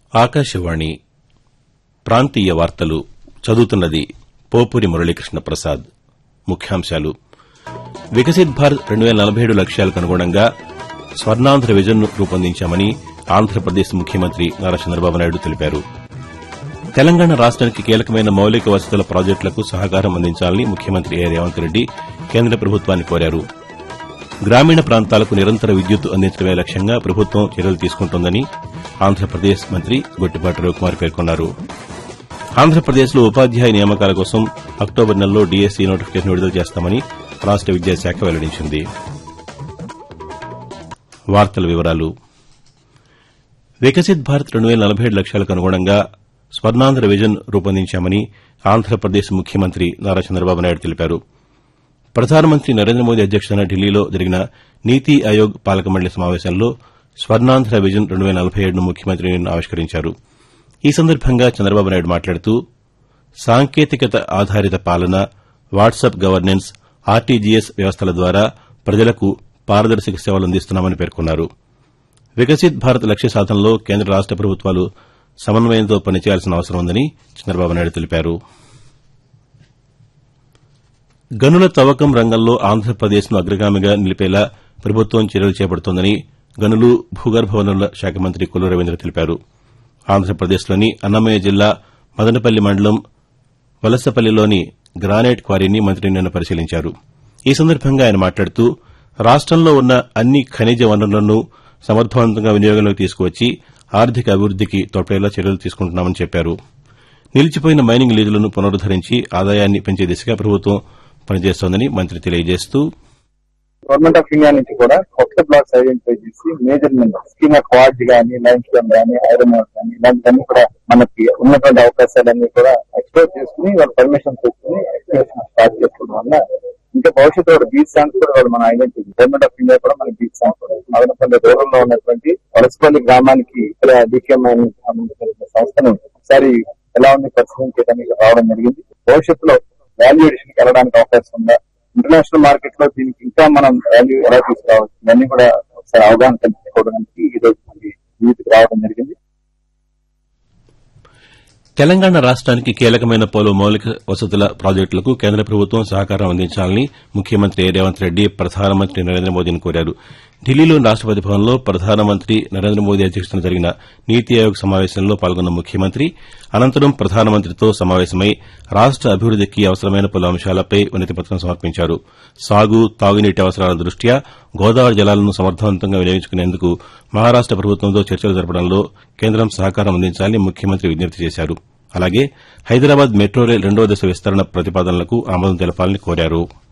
ఆకాశవాణి ప్రాంతీయ వార్తలు చదువుతున్నది పోపురి మురళీకృష్ణ ప్రసాద్ ముఖ్యాంశాలు వికసిత్ భారత్ రెండు వేల నలభై ఏడు లక్ష్యాలకు అనుగుణంగా స్వర్ణాంధ్ర విజన్ను రూపొందించామని ఆంధ్రప్రదేశ్ ముఖ్యమంత్రి నారా చంద్రబాబు నాయుడు తెలిపారు తెలంగాణ రాష్ట్రానికి కీలకమైన మౌలిక వసతుల ప్రాజెక్టులకు సహకారం అందించాలని ముఖ్యమంత్రి ఏ రేవంత్ రెడ్డి కేంద్ర ప్రభుత్వాన్ని కోరారు గ్రామీణ ప్రాంతాలకు నిరంతర విద్యుత్ అందించడమే లక్ష్యంగా ప్రభుత్వం చర్యలు తీసుకుంటోందని ఆంధ్రప్రదేశ్ మంత్రి గొట్టిపాటి రవికుమార్ పేర్కొన్నారు ఆంధ్రప్రదేశ్లో ఉపాధ్యాయ నియామకాల కోసం అక్టోబర్ నెలలో డీఎస్సీ నోటిఫికేషన్ విడుదల చేస్తామని రాష్ట విద్యాశాఖ వెల్లడించింది వార్తల వివరాలు వికసిత్ భారత్ రెండు వేల నలభై ఏడు లక్ష్యాలకు అనుగుణంగా స్వర్ణాంధ్ర విజన్ రూపొందించామని ఆంధ్రప్రదేశ్ ముఖ్యమంత్రి నారా చంద్రబాబు నాయుడు తెలిపారు ప్రధానమంత్రి నరేంద్ర మోదీ అధ్యక్షతన ఢిల్లీలో జరిగిన నీతి ఆయోగ్ పాలక మండలి సమావేశంలో స్వర్ణాంధ్ర విజన్ రెండు వేల నలభై ఏడును ముఖ్యమంత్రి నిన్న ఆవిష్కరించారు ఈ సందర్భంగా చంద్రబాబు నాయుడు మాట్లాడుతూ సాంకేతికత ఆధారిత పాలన వాట్సప్ గవర్నెన్స్ ఆర్టీజీఎస్ వ్యవస్థల ద్వారా ప్రజలకు పారదర్శక సేవలు అందిస్తున్నామని పేర్కొన్నారు వికసిత్ భారత్ లక్ష్య సాధనలో కేంద్ర రాష్ట ప్రభుత్వాలు సమన్వయంతో పనిచేయాల్సిన అవసరం ఉందని చంద్రబాబు నాయుడు తెలిపారు గనుల తవ్వకం రంగంలో ఆంధ్రప్రదేశ్ను అగ్రగామిగా నిలిపేలా ప్రభుత్వం చర్యలు చేపడుతోందని గనులు భూగర్భ వనరుల శాఖ మంత్రి కొల్లు రవీంద్ర తెలిపారు ఆంధ్రప్రదేశ్లోని అన్నమయ్య జిల్లా మదనపల్లి మండలం వలసపల్లిలోని గ్రానైట్ క్వారీని మంత్రి నిన్న పరిశీలించారు ఈ సందర్భంగా ఆయన మాట్లాడుతూ రాష్టంలో ఉన్న అన్ని ఖనిజ వనరులను సమర్దవంతంగా వినియోగంలోకి తీసుకువచ్చి ఆర్థిక అభివృద్దికి తోడ్పడేలా చర్యలు తీసుకుంటున్నామని చెప్పారు నిలిచిపోయిన మైనింగ్ లీజులను పునరుద్దరించి ఆదాయాన్ని పెంచే దిశగా ప్రభుత్వం పనిచేస్తోందని మంత్రి తెలియజేస్తూ గవర్నమెంట్ ఆఫ్ ఇండియా నుంచి కూడా కొత్త బ్లాక్స్ ఐడెంటిఫై చేసి మేజర్ మినరల్స్ స్కీమ్ క్వార్జ్ గానీ లైమ్ స్టోన్ గానీ ఐరన్ ఓర్ గానీ ఇలాంటివన్నీ కూడా మనకి ఉన్నటువంటి అవకాశాలన్నీ కూడా ఎక్స్ప్లోర్ చేసుకుని వాళ్ళు పర్మిషన్ తీసుకుని ఎక్స్ప్లోరేషన్ స్టార్ట్ చేసుకోవడం వల్ల ఇంకా భవిష్యత్తు కూడా బీచ్ సాంగ్స్ కూడా వాళ్ళు మన ఐడెంటిటీ గవర్నమెంట్ ఆఫ్ ఇండియా కూడా మన బీచ్ సాంగ్స్ కూడా మదనపల్లి దూరంలో ఉన్నటువంటి వలసపల్లి గ్రామానికి ఇక్కడ డికేఎం సంబంధించిన సంస్థను ఒకసారి ఎలా ఉంది పరిశీలించడానికి రావడం జరిగింది భవిష్యత్తులో వాల్యూ ఎడిషన్ వెళ్ళడానికి అవకాశం ఉందా ఇంటర్నేషనల్ మార్కెట్ లో దీనికి ఇంకా మనం వాల్యూ ఎలా తీసుకురావచ్చు ఇవన్నీ కూడా ఒకసారి అవగాహన కల్పించుకోవడానికి ఈ రోజు మనకి వీటికి రావడం జరిగింది తెలంగాణ రాష్ట్రానికి కీలకమైన పలు మౌలిక వసతుల ప్రాజెక్టులకు కేంద్ర ప్రభుత్వం సహకారం అందించాలని ముఖ్యమంత్రి రేవంత్ రెడ్డి ప్రధానమంత్రి నరేంద్ర మోదీని కోరారు ఢిల్లీలోని రాష్టపతి భవన్లో ప్రధానమంత్రి నరేంద్ర మోదీ అధ్యక్షతన జరిగిన నీతి ఆయోగ్ సమావేశంలో పాల్గొన్న ముఖ్యమంత్రి అనంతరం ప్రధానమంత్రితో సమావేశమై రాష్ట అభివృద్దికి అవసరమైన పలు అంశాలపై వినతిపత్రం సమర్పించారు సాగు తాగునీటి అవసరాల దృష్ట్యా గోదావరి జలాలను సమర్దవంతంగా వినియోగించుకునేందుకు మహారాష్ట ప్రభుత్వంతో చర్చలు జరపడంలో కేంద్రం సహకారం అందించాలని ముఖ్యమంత్రి విజ్ఞప్తి చేశారు అలాగే హైదరాబాద్ మెట్రో రైల్ రెండో దశ విస్తరణ ప్రతిపాదనలకు ఆమోదం తెలపాలని కోరారు